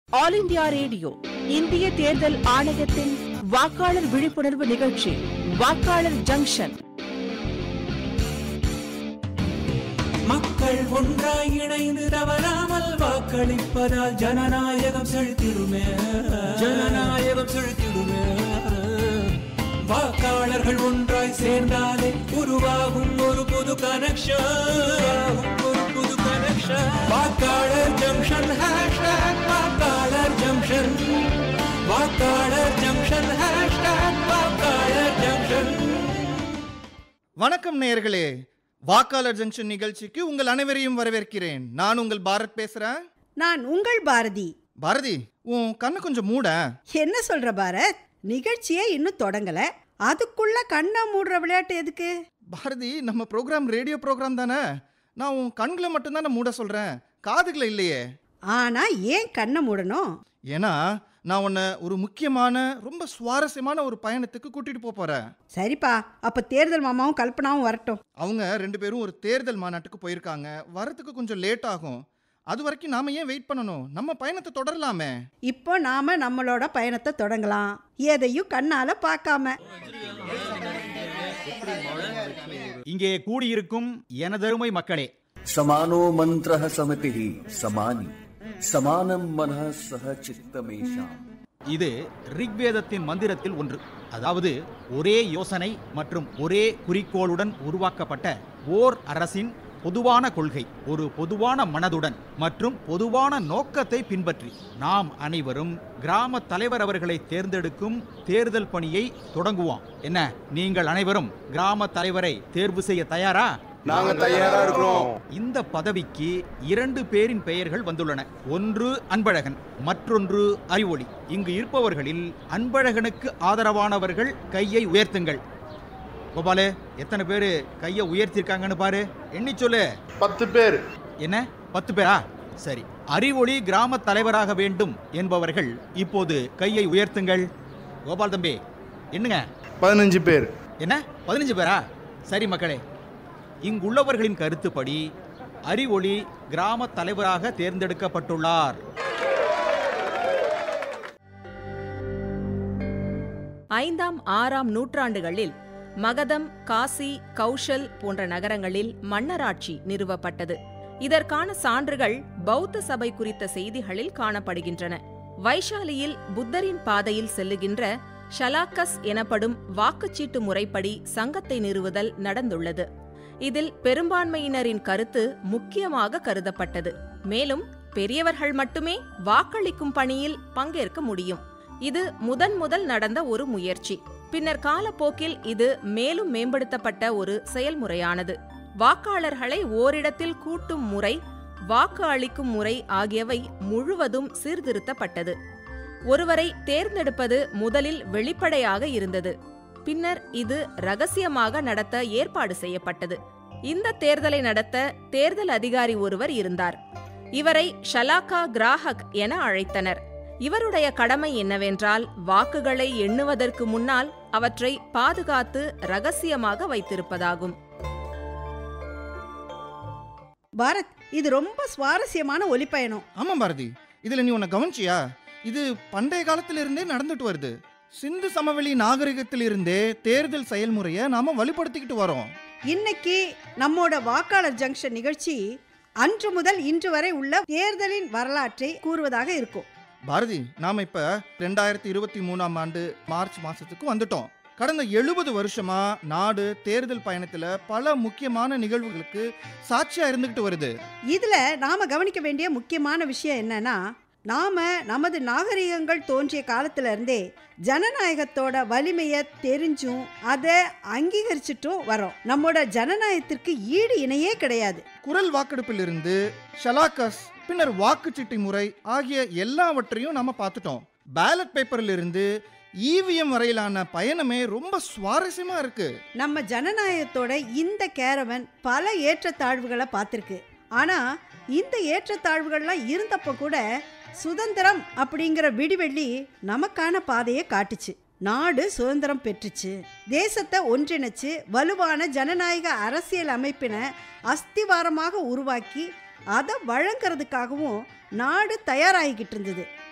All India radio இந்திய தேர்தல் ஆணையத்தின் வாக்காளர் விழிப்புணர்வு நிகழ்ச்சி வாக்காளர் ஜங்ஷன் மக்கள் ஒன்றாய் இணைந்து தவறாமல் வாக்களிப்பதால் ஜனநாயகம் செழித்திடுமே ஜனநாயகம் செழித்திடுமே வாக்காளர்கள் ஒன்றாய் சேர்ந்தாலே உருவாகும் ஒரு புது கனெக்ஷன் ஒரு புது கனெக்ஷன் வாக்காளர் ஜங்ஷன் ஹேஷ்டாக் வாக்காளர் ஜங்ஷன் வாக்காளர் ஜங்ஷன் ஹேஷ்டாக் வாக்காளர் ஜங்ஷன் வணக்கம் நேயர்களே வாக்காளர் ஜங்ஷன் நிகழ்ச்சிக்கு உங்கள் அனைவரையும் வரவேற்கிறேன் நான் உங்கள் பாரத் பேசுறேன் நான் உங்கள் பாரதி பாரதி உன் கண்ணு கொஞ்சம் மூட என்ன சொல்ற பாரத் நிகழ்ச்சியே இன்னும் தொடங்கல அதுக்குள்ள கண்ணை மூடுற விளையாட்டு எதுக்கு பாரதி நம்ம ப்ரோக்ராம் ரேடியோ ப்ரோக்ராம் தானே நான் உன் கண்களை மட்டும்தானே மூட சொல்றேன் காதுகளை இல்லையே ஆனா ஏன் கண்ணை மூடணும் ஏன்னா நான் உன்னை ஒரு முக்கியமான ரொம்ப சுவாரஸ்யமான ஒரு பயணத்துக்கு கூட்டிட்டு போப் போறேன் சரிப்பா அப்ப தேர்தல் மாமாவும் கல்பனாவும் வரட்டும் அவங்க ரெண்டு பேரும் ஒரு தேர்தல் மாநாட்டுக்கு போயிருக்காங்க வரத்துக்கு கொஞ்சம் லேட் ஆகும் அது வரைக்கும் நாம ஏன் வெயிட் பண்ணணும் நம்ம பயணத்தை தொடரலாமே இப்போ நாம நம்மளோட பயணத்தை தொடங்கலாம் எதையும் கண்ணால பார்க்காம இங்கே கூடியிருக்கும் எனதருமை மக்களே समानो मन्त्रः समतिः समानि समानं मनः सह चित्तमेषाम् இது ரிக்வேதத்தின் மந்திரத்தில் ஒன்று அதாவது ஒரே யோசனை மற்றும் ஒரே குறிக்கோளுடன் உருவாக்கப்பட்ட ஓர் அரசின் பொதுவான கொள்கை ஒரு பொதுவான மனதுடன் மற்றும் பொதுவான நோக்கத்தை பின்பற்றி நாம் அனைவரும் கிராம தலைவர் அவர்களை தேர்ந்தெடுக்கும் தேர்தல் பணியை தொடங்குவோம் என்ன நீங்கள் அனைவரும் கிராம தலைவரை தேர்வு செய்ய தயாரா நாங்க தயாரா இருக்கிறோம் இந்த பதவிக்கு இரண்டு பேரின் பெயர்கள் வந்துள்ளன ஒன்று அன்பழகன் மற்றொன்று அறிவொளி இங்கு இருப்பவர்களில் அன்பழகனுக்கு ஆதரவானவர்கள் கையை உயர்த்துங்கள் கோபாலு எத்தனை பேர் கையை உயர்த்திருக்காங்கன்னு பாரு எண்ணி சொல்லு பத்து பேர் என்ன பத்து பேரா சரி அறிவொளி கிராம தலைவராக வேண்டும் என்பவர்கள் இப்போது கையை உயர்த்துங்கள் கோபால் தம்பி என்னங்க பதினஞ்சு பேர் என்ன பதினஞ்சு பேரா சரி மக்களே இங்குள்ளவர்களின் கருத்துப்படி அறிவொளி கிராம தலைவராக தேர்ந்தெடுக்கப்பட்டுள்ளார் ஐந்தாம் ஆறாம் நூற்றாண்டுகளில் மகதம் காசி கௌஷல் போன்ற நகரங்களில் மன்னராட்சி நிறுவப்பட்டது இதற்கான சான்றுகள் பௌத்த சபை குறித்த செய்திகளில் காணப்படுகின்றன வைஷாலியில் புத்தரின் பாதையில் செல்லுகின்ற ஷலாக்கஸ் எனப்படும் வாக்குச்சீட்டு முறைப்படி சங்கத்தை நிறுவுதல் நடந்துள்ளது இதில் பெரும்பான்மையினரின் கருத்து முக்கியமாக கருதப்பட்டது மேலும் பெரியவர்கள் மட்டுமே வாக்களிக்கும் பணியில் பங்கேற்க முடியும் இது முதன் முதல் நடந்த ஒரு முயற்சி பின்னர் காலப்போக்கில் இது மேலும் மேம்படுத்தப்பட்ட ஒரு செயல்முறையானது வாக்காளர்களை ஓரிடத்தில் கூட்டும் முறை வாக்கு அளிக்கும் முறை ஆகியவை முழுவதும் சீர்திருத்தப்பட்டது ஒருவரை தேர்ந்தெடுப்பது முதலில் வெளிப்படையாக இருந்தது பின்னர் இது ரகசியமாக நடத்த ஏற்பாடு செய்யப்பட்டது இந்த தேர்தலை நடத்த தேர்தல் அதிகாரி ஒருவர் இருந்தார் இவரை ஷலாக்கா கிராஹக் என அழைத்தனர் இவருடைய கடமை என்னவென்றால் வாக்குகளை எண்ணுவதற்கு முன்னால் அவற்றை பாதுகாத்து ரகசியமாக வைத்திருப்பதாகும் பாரத் இது ரொம்ப சுவாரஸ்யமான ஒலிப்பயணம் ஆமா பாரதி இதுல நீ உன்னை கவனிச்சியா இது பண்டைய காலத்துல இருந்தே நடந்துட்டு வருது சிந்து சமவெளி நாகரிகத்தில் இருந்தே தேர்தல் செயல்முறையை நாம வலுப்படுத்திக்கிட்டு வரோம் இன்னைக்கு நம்மோட வாக்காளர் ஜங்ஷன் நிகழ்ச்சி அன்று முதல் இன்று வரை உள்ள தேர்தலின் வரலாற்றை கூறுவதாக இருக்கும் பாரதி நாம இப்ப ரெண்டாயிரத்தி இருபத்தி மூணாம் ஆண்டு மார்ச் மாசத்துக்கு வந்துட்டோம் கடந்த எழுபது வருஷமா நாடு தேர்தல் பயணத்துல பல முக்கியமான நிகழ்வுகளுக்கு சாட்சியா இருந்துகிட்டு வருது இதுல நாம கவனிக்க வேண்டிய முக்கியமான விஷயம் என்னன்னா நாம நமது நாகரிகங்கள் தோன்றிய காலத்துல இருந்தே ஜனநாயகத்தோட வலிமையை தெரிஞ்சும் அதை அங்கீகரிச்சிட்டும் வரோம் நம்மோட ஜனநாயகத்திற்கு ஈடு இணையே கிடையாது குரல் வாக்கெடுப்பிலிருந்து ஷலாக்கஸ் பின்னர் வாக்குச்சீட்டு முறை ஆகிய எல்லாவற்றையும் நாம பார்த்துட்டோம் பேலட் பேப்பர்ல இருந்து இவிஎம் வரையிலான பயணமே ரொம்ப சுவாரஸ்யமா இருக்கு நம்ம ஜனநாயகத்தோட இந்த கேரவன் பல ஏற்றத்தாழ்வுகளை பார்த்துருக்கு ஆனா இந்த ஏற்றத்தாழ்வுகள்லாம் இருந்தப்போ கூட சுதந்திரம் அப்படிங்கிற விடிவெள்ளி நமக்கான பாதையை காட்டுச்சு நாடு சுதந்திரம் பெற்றுச்சு தேசத்தை ஒன்றிணைச்சு வலுவான ஜனநாயக அரசியல் அமைப்பினை அஸ்திவாரமாக உருவாக்கி அதை வழங்குறதுக்காகவும் நாடு தயாராகிக்கிட்டு இருந்தது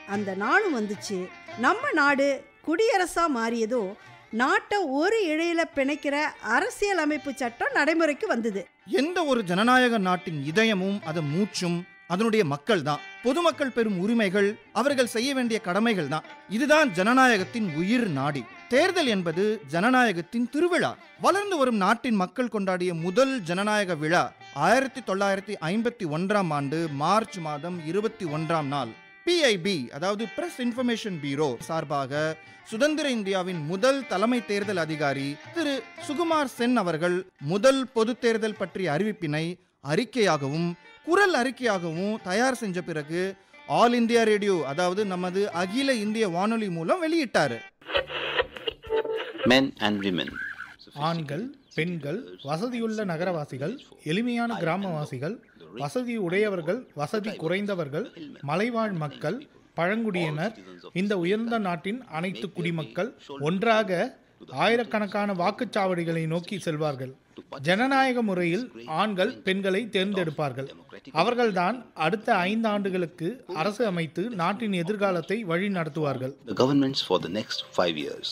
அந்த நாளும் வந்துச்சு நம்ம நாடு குடியரசா மாறியதோ நாட்டை ஒரு இழையில பிணைக்கிற அரசியல் அமைப்பு சட்டம் நடைமுறைக்கு வந்தது எந்த ஒரு ஜனநாயக நாட்டின் இதயமும் அதன் மூச்சும் அதனுடைய மக்கள் தான் பொதுமக்கள் பெறும் உரிமைகள் அவர்கள் செய்ய வேண்டிய கடமைகள் தான் இதுதான் ஜனநாயகத்தின் உயிர் நாடி தேர்தல் என்பது ஜனநாயகத்தின் திருவிழா வளர்ந்து வரும் நாட்டின் மக்கள் கொண்டாடிய முதல் ஜனநாயக விழா ஆயிரத்தி தொள்ளாயிரத்தி ஐம்பத்தி ஒன்றாம் ஆண்டு மார்ச் மாதம் இருபத்தி ஒன்றாம் நாள் பிஐபி அதாவது பிரஸ் இன்ஃபர்மேஷன் பீரோ சார்பாக சுதந்திர இந்தியாவின் முதல் தலைமை தேர்தல் அதிகாரி திரு சுகுமார் சென் அவர்கள் முதல் பொது தேர்தல் பற்றிய அறிவிப்பினை அறிக்கையாகவும் குரல் அறிக்கையாகவும் தயார் செஞ்ச பிறகு ஆல் இந்தியா ரேடியோ அதாவது நமது அகில இந்திய வானொலி மூலம் வெளியிட்டாரு men and women. ஆண்கள் பெண்கள் வசதியுள்ள நகரவாசிகள் எளிமையான கிராமவாசிகள் வசதி உடையவர்கள் வசதி குறைந்தவர்கள் மலைவாழ் மக்கள் பழங்குடியினர் இந்த உயர்ந்த நாட்டின் அனைத்து குடிமக்கள் ஒன்றாக ஆயிரக்கணக்கான வாக்குச்சாவடிகளை நோக்கி செல்வார்கள் ஜனநாயக முறையில் ஆண்கள் பெண்களை தேர்ந்தெடுப்பார்கள் அவர்கள்தான் அடுத்த ஐந்து ஆண்டுகளுக்கு அரசு அமைத்து நாட்டின் எதிர்காலத்தை வழி நடத்துவார்கள் The governments for the next five years.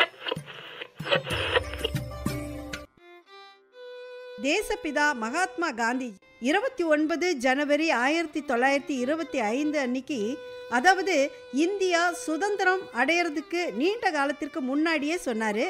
தேசப்பிதா மகாத்மா காந்தி இருபத்தி ஒன்பது ஜனவரி ஆயிரத்தி தொள்ளாயிரத்தி இருபத்தி ஐந்து அன்னைக்கு அதாவது இந்தியா சுதந்திரம் அடையறதுக்கு நீண்ட காலத்திற்கு முன்னாடியே சொன்னாரு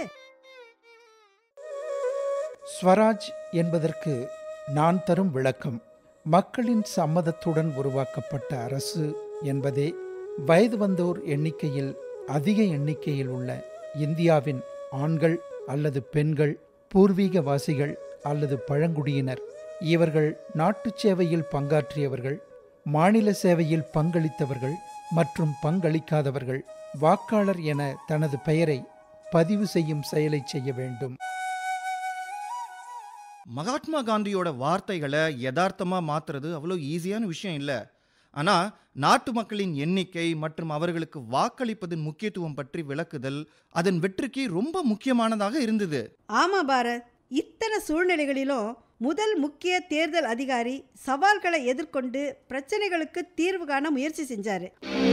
ஸ்வராஜ் என்பதற்கு நான் தரும் விளக்கம் மக்களின் சம்மதத்துடன் உருவாக்கப்பட்ட அரசு என்பதே வயது வந்தோர் எண்ணிக்கையில் அதிக எண்ணிக்கையில் உள்ள இந்தியாவின் ஆண்கள் அல்லது பெண்கள் பூர்வீகவாசிகள் அல்லது பழங்குடியினர் இவர்கள் நாட்டுச் சேவையில் பங்காற்றியவர்கள் மாநில சேவையில் பங்களித்தவர்கள் மற்றும் பங்களிக்காதவர்கள் வாக்காளர் என தனது பெயரை பதிவு செய்யும் செயலை செய்ய வேண்டும் மகாத்மா காந்தியோட வார்த்தைகளை யதார்த்தமா மாத்துறது அவ்வளோ ஈஸியான விஷயம் இல்லை ஆனா நாட்டு மக்களின் எண்ணிக்கை மற்றும் அவர்களுக்கு வாக்களிப்பதன் முக்கியத்துவம் பற்றி விளக்குதல் அதன் வெற்றிக்கு ரொம்ப முக்கியமானதாக இருந்தது ஆமா பாரத் இத்தனை சூழ்நிலைகளிலும் முதல் முக்கிய தேர்தல் அதிகாரி சவால்களை எதிர்கொண்டு பிரச்சனைகளுக்கு தீர்வு காண முயற்சி செஞ்சாரு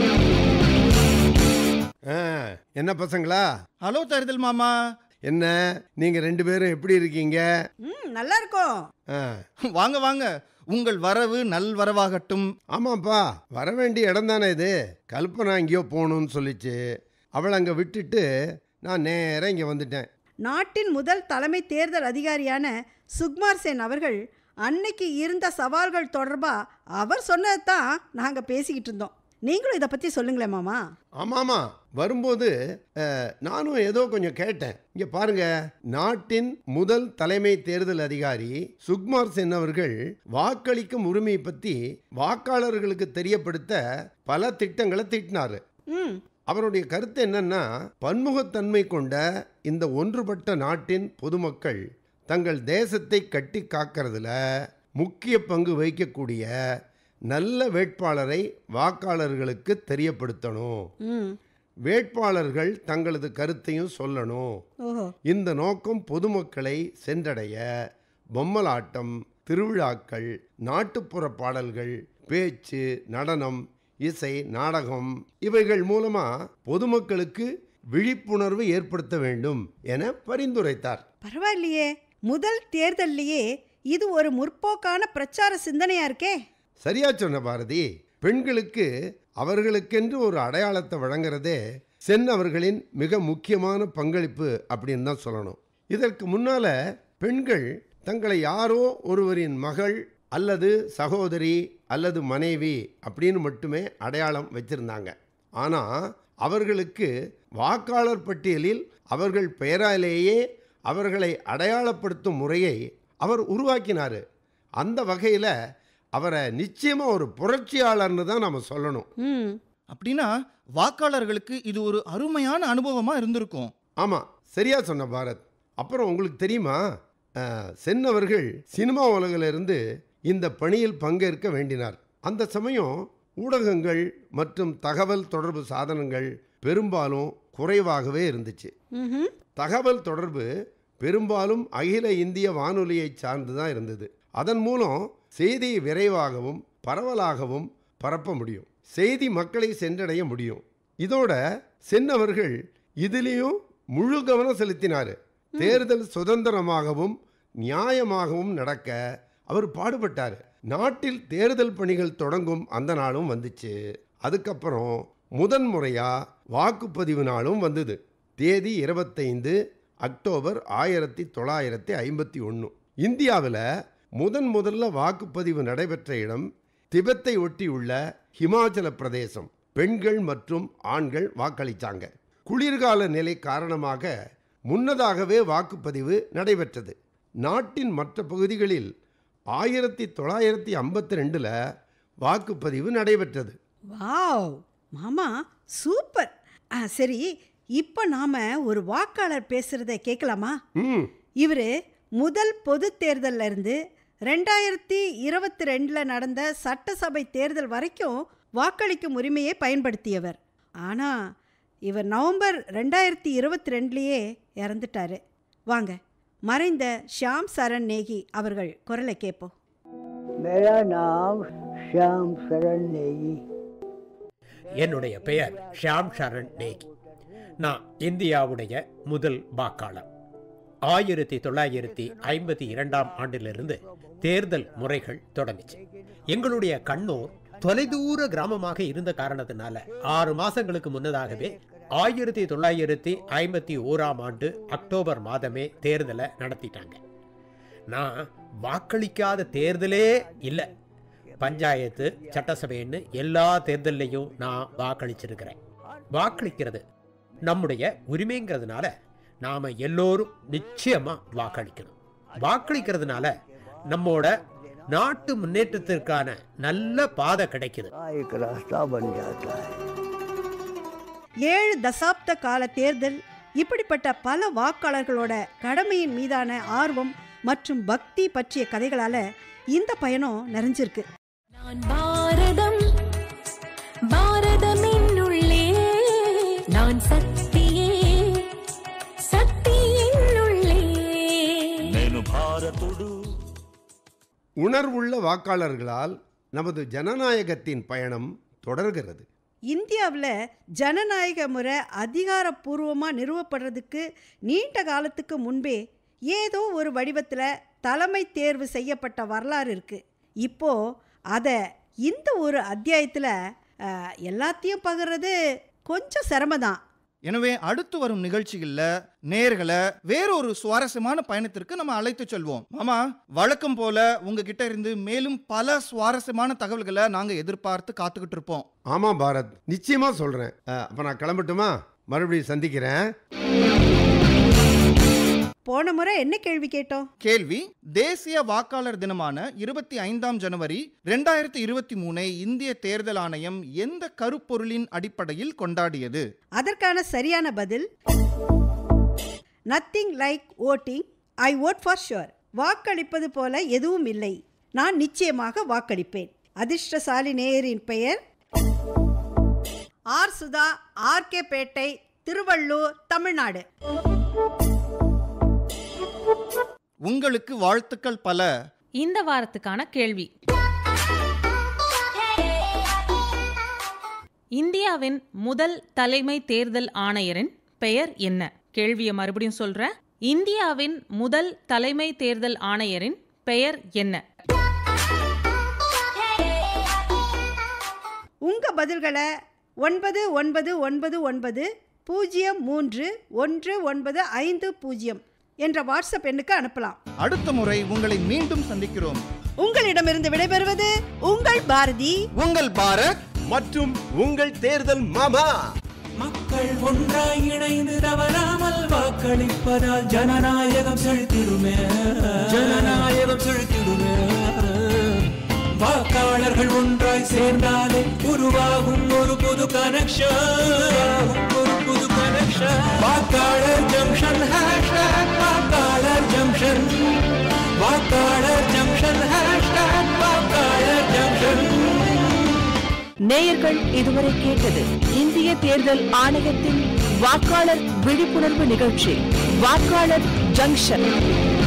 ஆ, என்ன பசங்களா ஹலோ தேர்தல் மாமா என்ன நீங்க ரெண்டு பேரும் எப்படி இருக்கீங்க ம் நல்லா இருக்கும் ஆ, வாங்க வாங்க உங்கள் வரவு நல்வரவாகட்டும் ஆமாப்பா வர வேண்டிய இடம் தானே இது கல்பனா எங்கேயோ போகணும்னு சொல்லிச்சு அவளை அங்கே விட்டுட்டு நான் நேராக இங்கே வந்துட்டேன் நாட்டின் முதல் தலைமை தேர்தல் அதிகாரியான சுக்மார் சென் அவர்கள் அன்னைக்கு இருந்த சவால்கள் தொடர்பா அவர் சொன்னதை தான் நாங்கள் பேசிக்கிட்டு இருந்தோம் நீங்களும் இதை பற்றி சொல்லுங்களேன் மாமா ஆமாமா வரும்போது அஹ், நானும் ஏதோ கொஞ்சம் கேட்டேன் இங்க பாருங்க நாட்டின் முதல் தலைமை தேர்தல் அதிகாரி சுக்மார் சென் அவர்கள் வாக்களிக்கும் உரிமையை பத்தி வாக்காளர்களுக்கு தெரியப்படுத்த பல திட்டங்களை தீட்டினாரு ம் அவருடைய கருத்து என்னன்னா பன்முகத்தன்மை கொண்ட இந்த ஒன்றுபட்ட நாட்டின் பொதுமக்கள் தங்கள் தேசத்தை கட்டி காக்கிறதுல முக்கிய பங்கு வகிக்கக்கூடிய நல்ல வேட்பாளரை வாக்காளர்களுக்கு தெரியப்படுத்தணும் ம் வேட்பாளர்கள் தங்களது கருத்தையும் சொல்லணும் ஓஹோ இந்த நோக்கம் பொதுமக்களை சென்றடைய பொம்மலாட்டம் திருவிழாக்கள் நாட்டுப்புற பாடல்கள் பேச்சு நடனம் இசை நாடகம் இவைகள் மூலமா பொதுமக்களுக்கு விழிப்புணர்வு ஏற்படுத்த வேண்டும் என பரிந்துரைத்தார் பரவாயில்லையே முதல் தேர்தல்லையே இது ஒரு முற்போக்கான பிரச்சார சிந்தனையா இருக்கே சரியா சொன்ன பாரதி பெண்களுக்கு அவர்களுக்கென்று ஒரு அடையாளத்தை வழங்குறதே சென் அவர்களின் மிக முக்கியமான பங்களிப்பு அப்படின்னு தான் சொல்லணும் இதற்கு முன்னால பெண்கள் தங்களை யாரோ ஒருவரின் மகள் அல்லது சகோதரி அல்லது மனைவி அப்படின்னு மட்டுமே அடையாளம் வச்சிருந்தாங்க ஆனால் அவர்களுக்கு வாக்காளர் பட்டியலில் அவர்கள் பெயராலேயே அவர்களை அடையாளப்படுத்தும் முறையை அவர் உருவாக்கினார் அந்த வகையில் அவரை நிச்சயமாக ஒரு புரட்சியாளர்னு தான் நம்ம சொல்லணும் ம் அப்படின்னா வாக்காளர்களுக்கு இது ஒரு அருமையான அனுபவமா இருந்திருக்கும் ஆமாம் சரியா சொன்ன பாரத் அப்புறம் உங்களுக்கு தெரியுமா அஹ், சென் அவர்கள் சினிமா உலகிலிருந்து இந்த பணியில் பங்கேற்க வேண்டினார் அந்த சமயம் ஊடகங்கள் மற்றும் தகவல் தொடர்பு சாதனங்கள் பெரும்பாலும் குறைவாகவே இருந்துச்சு ம் தகவல் தொடர்பு பெரும்பாலும் அகில இந்திய வானொலியை சார்ந்து தான் இருந்தது அதன் மூலம் செய்தியை விரைவாகவும் பரவலாகவும் பரப்ப முடியும் செய்தி மக்களை சென்றடைய முடியும் இதோட சென் அவர்கள் இதிலேயும் முழு கவனம் செலுத்தினார் தேர்தல் சுதந்திரமாகவும் நியாயமாகவும் நடக்க அவர் பாடுபட்டார் நாட்டில் தேர்தல் பணிகள் தொடங்கும் அந்த நாளும் வந்துச்சு அதுக்கப்புறம் முதன் முறையாக வாக்குப்பதிவு நாளும் வந்தது தேதி இருபத்தைந்து அக்டோபர் ஆயிரத்தி தொள்ளாயிரத்தி ஐம்பத்தி ஒன்று இந்தியாவில் முதன் முதல்ல வாக்குப்பதிவு நடைபெற்ற இடம் திபெத்தை ஒட்டியுள்ள ஹிமாச்சல பிரதேசம் பெண்கள் மற்றும் ஆண்கள் வாக்களித்தாங்க குளிர்கால நிலை காரணமாக முன்னதாகவே வாக்குப்பதிவு நடைபெற்றது நாட்டின் மற்ற பகுதிகளில் ஆயிரத்தி தொள்ளாயிரத்தி ஐம்பத்தி ரெண்டில் வாக்குப்பதிவு நடைபெற்றது வாவ் மாமா சூப்பர் ஆ சரி இப்போ நாம ஒரு வாக்காளர் பேசுறத கேட்கலாமா ம் இவர் முதல் பொது தேர்தல்ல இருந்து ரெண்டாயிரத்தி இருபத்தி ரெண்டில் நடந்த சட்டசபை தேர்தல் வரைக்கும் வாக்களிக்கும் உரிமையை பயன்படுத்தியவர் ஆனால் இவர் நவம்பர் ரெண்டாயிரத்தி இருபத்தி ரெண்டுலேயே இறந்துட்டாரு வாங்க மறைந்த ஷியாம் சரண் நேகி அவர்கள் குரலை கேட்போம் मेरा नाम श्याम शरण नेगी என்னுடைய பெயர் ஷியாம் சரண் நேகி நான் இந்தியாவுடைய முதல் வாக்காளர் ஆயிரத்தி தொள்ளாயிரத்தி ஐம்பத்தி இரண்டாம் ஆண்டிலிருந்து தேர்தல் முறைகள் தொடங்குச்சு எங்களுடைய கண்ணூர் தொலைதூர கிராமமாக இருந்த காரணத்தினால ஆறு மாசங்களுக்கு முன்னதாகவே ஆயிரத்தி தொள்ளாயிரத்தி ஐம்பத்தி ஓராம் ஆண்டு அக்டோபர் மாதமே தேர்தலை நடத்திட்டாங்க நான் வாக்களிக்காத தேர்தலே இல்லை பஞ்சாயத்து சட்டசபைன்னு எல்லா தேர்தல்லையும் நான் வாக்களிச்சிருக்கிறேன் வாக்களிக்கிறது நம்முடைய உரிமைங்கிறதுனால நாம எல்லோரும் நிச்சயமா வாக்களிக்கணும் வாக்களிக்கிறதுனால நம்மோட நாட்டு முன்னேற்றத்திற்கான நல்ல பாதை கிடைக்குது एक रास्ता बन जाता है ஏழு தசாப்த கால தேர்தல் இப்படிப்பட்ட பல வாக்காளர்களோட கடமையின் மீதான ஆர்வம் மற்றும் பக்தி பற்றிய கதைகளால இந்த பயணம் நிறைஞ்சிருக்கு நான் பாரதம் பாரதம் என்னுள்ளே நான் சக்தியே சக்தி என்னுள்ளே నేను భారతుడు உணர்வுள்ள வாக்காளர்களால் நமது ஜனநாயகத்தின் பயணம் தொடர்கிறது இந்தியாவில் ஜனநாயக முறை அதிகாரப்பூர்வமாக நிறுவப்படுறதுக்கு நீண்ட காலத்துக்கு முன்பே ஏதோ ஒரு வடிவத்தில் தலைமை தேர்வு செய்யப்பட்ட வரலாறு இருக்குது இப்போ அதை இந்த ஒரு அத்தியாயத்தில் எல்லாத்தையும் பகிர்றது கொஞ்சம் சிரமதான் எனவே அடுத்து வரும் நிகழ்ச்சிகளில் நேர்களை வேறொரு சுவாரஸ்யமான பயணத்திற்கு நம்ம அழைத்து செல்வோம் மாமா வழக்கம் போல உங்ககிட்ட இருந்து மேலும் பல சுவாரஸ்யமான தகவல்களை நாங்க எதிர்பார்த்து காத்துக்கிட்டு இருப்போம் ஆமாம் பாரத் நிச்சயமா சொல்றேன் அஹ், அப்ப நான் கிளம்பட்டுமா மறுபடியும் சந்திக்கிறேன் போன முறை என்ன கேள்வி கேட்டோம் கேள்வி தேசிய வாக்காளர் தினமான இருபத்தி ஐந்தாம் ஜனவரி ரெண்டாயிரத்தி இருபத்தி மூணை இந்திய தேர்தல் ஆணையம் எந்த கருப்பொருளின் அடிப்படையில் கொண்டாடியது அதற்கான சரியான பதில் nothing like voting I vote for sure வாக்களிப்பது போல எதுவும் இல்லை நான் நிச்சயமாக வாக்களிப்பேன் அதிர்ஷ்டசாலி நேயரின் பெயர் ஆர் சுதா ஆர்கே பேட்டை திருவள்ளூர் தமிழ்நாடு உங்களுக்கு வாழ்த்துக்கள் பல இந்த வாரத்துக்கான கேள்வி இந்தியாவின் முதல் தலைமை தேர்தல் ஆணையரின் பெயர் என்ன கேள்வியை மறுபடியும் சொல்றேன் இந்தியாவின் முதல் தலைமை தேர்தல் ஆணையரின் பெயர் என்ன உங்க பதில்களை ஒன்பது ஒன்பது ஒன்பது ஒன்பது பூஜ்ஜியம் மூன்று ஒன்று ஒன்பது ஐந்து பூஜ்ஜியம் என்ற வாட்ஸ்அப் எண்ணுக்கு அனுப்பலாம் அடுத்த முறை உங்களை மீண்டும் சந்திக்கிறோம் உங்களிடமிருந்து விடைபெறுவது உங்கள் பாரதி உங்கள் பாரத் மற்றும் உங்கள் தேர்தல் மாமா மக்கள் ஒன்றாய் இணைந்து தவறாமல் வாக்களிப்பதால் ஜனநாயகம் செழித்திடுமே ஜனநாயகம் செழித்திடுமே வாக்காளர்கள் ஒன்றாய் சேர்ந்தாலே உருவாகும் ஒரு புது கனெக்ஷன் ஒரு புது கனெக்ஷன் வாக்காளர் ஜங்ஷன் ஹேஷ்டாக் வாக்காளர் ஜங்ஷன் வாக்காளர் ஜங்ஷன் ஹேஷ்டாக் வாக்காளர் ஜங்ஷன் நேயர்கள் இதுவரை கேட்டது இந்திய தேர்தல் ஆணையத்தின் வாக்காளர் விழிப்புணர்வு நிகழ்ச்சி வாக்காளர் ஜங்ஷன்